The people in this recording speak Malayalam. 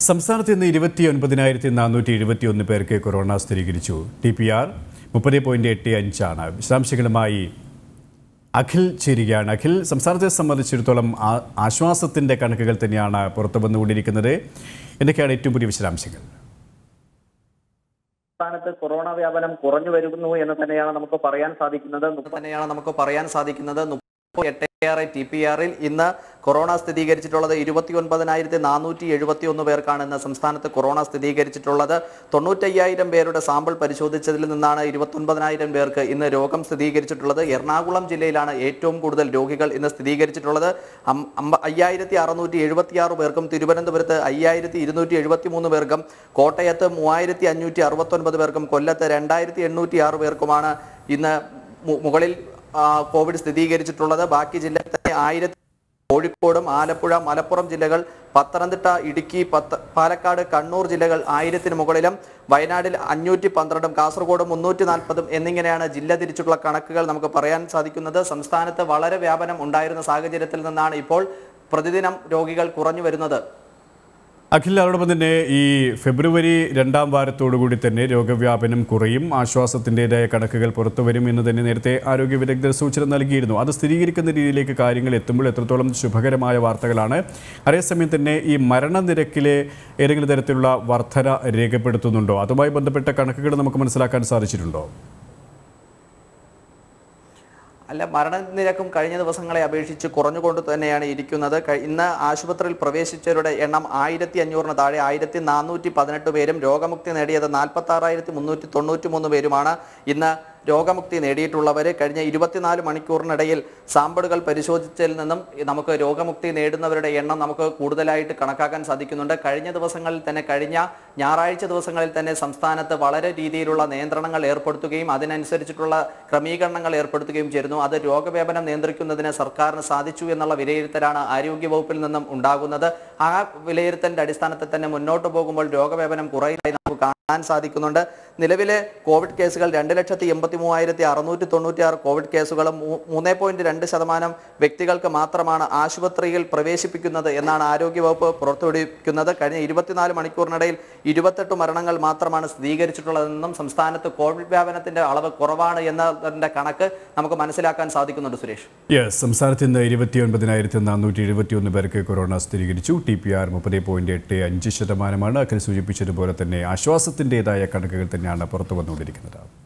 സംസ്ഥാനത്ത് ഇന്ന് ഇരുപത്തി ഒൻപതിനായിരത്തി നാനൂറ്റി എഴുപത്തി ഒന്ന് പേർക്ക് കൊറോണ സ്ഥിരീകരിച്ചു ടി പി ആർ മുപ്പത് പോയിന്റ് എട്ട് അഞ്ചാണ് വിശദാംശങ്ങളുമായി അഖിൽ ചേരുകയാണ് അഖിൽ സംസ്ഥാനത്തെ സംബന്ധിച്ചിടത്തോളം ആ- ആശ്വാസത്തിന്റെ കണക്കുകൾ തന്നെയാണ് പുറത്തു വന്നുകൊണ്ടിരിക്കുന്നത് എന്തൊക്കെയാണ് ഏറ്റവും പുതിയ വിശദാംശങ്ങൾ സംസ്ഥാനത്ത് കൊറോണ വ്യാപനം കുറഞ്ഞു വരുന്നു എന്ന് തന്നെയാണ് നമുക്ക് പറയാൻ സാധിക്കുന്നത് തന്നെയാണ് നമുക്ക് പറയാൻ സാധിക്കുന്നത് മുപ്പത്തി എട്ട് ആറ് ടി പി ആറിൽ ഇന്ന് കൊറോണ സ്ഥിരീകരിച്ചിട്ടുള്ളത് ഇരുപത്തി ഒൻപതിനായിരത്തി നാനൂറ്റി എഴുപത്തി ഒന്ന് പേർക്കാണ് ഇന്ന് സംസ്ഥാനത്ത് കൊറോണ സ്ഥിരീകരിച്ചിട്ടുള്ളത് തൊണ്ണൂറ്റയ്യായിരം പേരുടെ സാമ്പിൾ പരിശോധിച്ചതിൽ നിന്നാണ് ഇരുപത്തൊൻപതിനായിരം പേർക്ക് ഇന്ന് രോഗം സ്ഥിരീകരിച്ചിട്ടുള്ളത് എറണാകുളം ജില്ലയിലാണ് ഏറ്റവും കൂടുതൽ രോഗികൾ ഇന്ന് സ്ഥിരീകരിച്ചിട്ടുള്ളത് അം- അമ്പ- അയ്യായിരത്തി അറുന്നൂറ്റി എഴുപത്തിയാറ് പേർക്കും തിരുവനന്തപുരത്ത് അയ്യായിരത്തി ഇരുന്നൂറ്റി എഴുപത്തി മൂന്ന് പേർക്കും കോട്ടയത്ത് മൂവായിരത്തി അഞ്ഞൂറ്റി അറുപത്തൊൻപത് പേർക്കും കൊല്ലത്ത് രണ്ടായിരത്തി എണ്ണൂറ്റി ആറ് പേർക്കുമാണ് ഇന്ന് മു- മുകളിൽ ആ, കോവിഡ് സ്ഥിരീകരിച്ചിട്ടുള്ളത് ബാക്കി ജില്ലയിൽ തന്നെ ആയിരത്തി കോഴിക്കോടും ആലപ്പുഴ മലപ്പുറം ജില്ലകൾ പത്തനംതിട്ട ഇടുക്കി പത്ത പാലക്കാട് കണ്ണൂർ ജില്ലകൾ ആയിരത്തിന് മുകളിലും വയനാട്ടിൽ അഞ്ഞൂറ്റി പന്ത്രണ്ടും കാസർഗോഡ് മുന്നൂറ്റി നാൽപ്പതും എന്നിങ്ങനെയാണ് ജില്ല തിരിച്ചുള്ള കണക്കുകൾ നമുക്ക് പറയാൻ സാധിക്കുന്നത് സംസ്ഥാനത്ത് വളരെ വ്യാപനം ഉണ്ടായിരുന്ന സാഹചര്യത്തിൽ നിന്നാണ് ഇപ്പോൾ പ്രതിദിനം രോഗികൾ കുറഞ്ഞു വരുന്നത് അഖിൽ അതോടൊപ്പം തന്നെ ഈ ഫെബ്രുവരി രണ്ടാം വാരത്തോടുകൂടി തന്നെ രോഗവ്യാപനം കുറയും ആശ്വാസത്തിൻ്റെതായ കണക്കുകൾ പുറത്തു വരും എന്ന് തന്നെ നേരത്തെ ആരോഗ്യ വിദഗ്ധർ സൂചന നൽകിയിരുന്നു അത് സ്ഥിരീകരിക്കുന്ന രീതിയിലേക്ക് കാര്യങ്ങൾ എത്തുമ്പോൾ എത്രത്തോളം ശുഭകരമായ വാർത്തകളാണ് അതേസമയം തന്നെ ഈ മരണനിരക്കിലെ ഏതെങ്കിലും തരത്തിലുള്ള വർധന രേഖപ്പെടുത്തുന്നുണ്ടോ അതുമായി ബന്ധപ്പെട്ട കണക്കുകൾ നമുക്ക് മനസ്സിലാക്കാൻ സാധിച്ചിട്ടുണ്ടോ അല്ല മരണനിരക്കും കഴിഞ്ഞ ദിവസങ്ങളെ അപേക്ഷിച്ച് കുറഞ്ഞുകൊണ്ട് തന്നെയാണ് ഇരിക്കുന്നത് കഴി- ഇന്ന് ആശുപത്രിയിൽ പ്രവേശിച്ചവരുടെ എണ്ണം ആയിരത്തി അഞ്ഞൂറിന് താഴെ ആയിരത്തി നാനൂറ്റി പതിനെട്ട് പേരും രോഗമുക്തി നേടിയത് നാൽപ്പത്തി ആറായിരത്തി മുന്നൂറ്റി തൊണ്ണൂറ്റി മൂന്ന് പേരുമാണ് ഇന്ന് രോഗമുക്തി നേടിയിട്ടുള്ളവർ കഴിഞ്ഞ ഇരുപത്തിനാല് മണിക്കൂറിനിടയിൽ സാമ്പിളുകൾ പരിശോധിച്ചതിൽ നിന്നും നമുക്ക് രോഗമുക്തി നേടുന്നവരുടെ എണ്ണം നമുക്ക് കൂടുതലായിട്ട് കണക്കാക്കാൻ സാധിക്കുന്നുണ്ട് കഴിഞ്ഞ ദിവസങ്ങളിൽ തന്നെ കഴിഞ്ഞ ഞായറാഴ്ച ദിവസങ്ങളിൽ തന്നെ സംസ്ഥാനത്ത് വളരെ രീതിയിലുള്ള നിയന്ത്രണങ്ങൾ ഏർപ്പെടുത്തുകയും അതിനനുസരിച്ചിട്ടുള്ള ക്രമീകരണങ്ങൾ ഏർപ്പെടുത്തുകയും ചെയ്തിരുന്നു അത് രോഗവ്യാപനം നിയന്ത്രിക്കുന്നതിന് സർക്കാരിന് സാധിച്ചു എന്നുള്ള വിലയിരുത്തലാണ് ആരോഗ്യ വകുപ്പിൽ നിന്നും ഉണ്ടാകുന്നത് ആ വിലയിരുത്തലിന്റെ അടിസ്ഥാനത്തിൽ തന്നെ മുന്നോട്ട് പോകുമ്പോൾ രോഗവ്യാപനം കുറയിലായി നമുക്ക് കാണാൻ സാധിക്കുന്നുണ്ട് നിലവിലെ കോവിഡ് കേസുകൾ രണ്ട് ലക്ഷത്തി എൺപത്തി മൂവായിരത്തി അറുന്നൂറ്റി തൊണ്ണൂറ്റി ആറ് കോവിഡ് കേസുകളും മൂ- മൂന്ന് പോയിന്റ് രണ്ട് ശതമാനം വ്യക്തികൾക്ക് മാത്രമാണ് ആശുപത്രിയിൽ പ്രവേശിപ്പിക്കുന്നത് എന്നാണ് ആരോഗ്യവകുപ്പ് പുറത്തുവിടിക്കുന്നത് കഴിഞ്ഞ ഇരുപത്തിനാല് മണിക്കൂറിനിടയിൽ ഇരുപത്തെട്ട് മരണങ്ങൾ മാത്രമാണ് സ്ഥിരീകരിച്ചിട്ടുള്ളതെന്നും സംസ്ഥാനത്ത് കോവിഡ് വ്യാപനത്തിന്റെ അളവ് കുറവാണ് എന്നതിന്റെ കണക്ക് നമുക്ക് മനസ്സിലാക്കാൻ സാധിക്കുന്നുണ്ട് സുരേഷ് യെസ് സംസ്ഥാനത്ത് ഇന്ന് ഇരുപത്തി ഒൻപതിനായിരത്തി നാനൂറ്റി എഴുപത്തി ഒന്ന് പേർക്ക് കൊറോണ സ്ഥിരീകരിച്ചു ടി പി ആർ മുപ്പത് പോയിന്റ് എട്ട് അഞ്ച് ശതമാനമാണ് അഖിൽ സൂചിപ്പിച്ചതുപോലെ തന്നെ ആശ്വാസത്തിൻ്റെതായ കണക്കുകൾ തന്നെയാണ് പുറത്തു വന്നുകൊണ്ടിരിക്കുന്നത്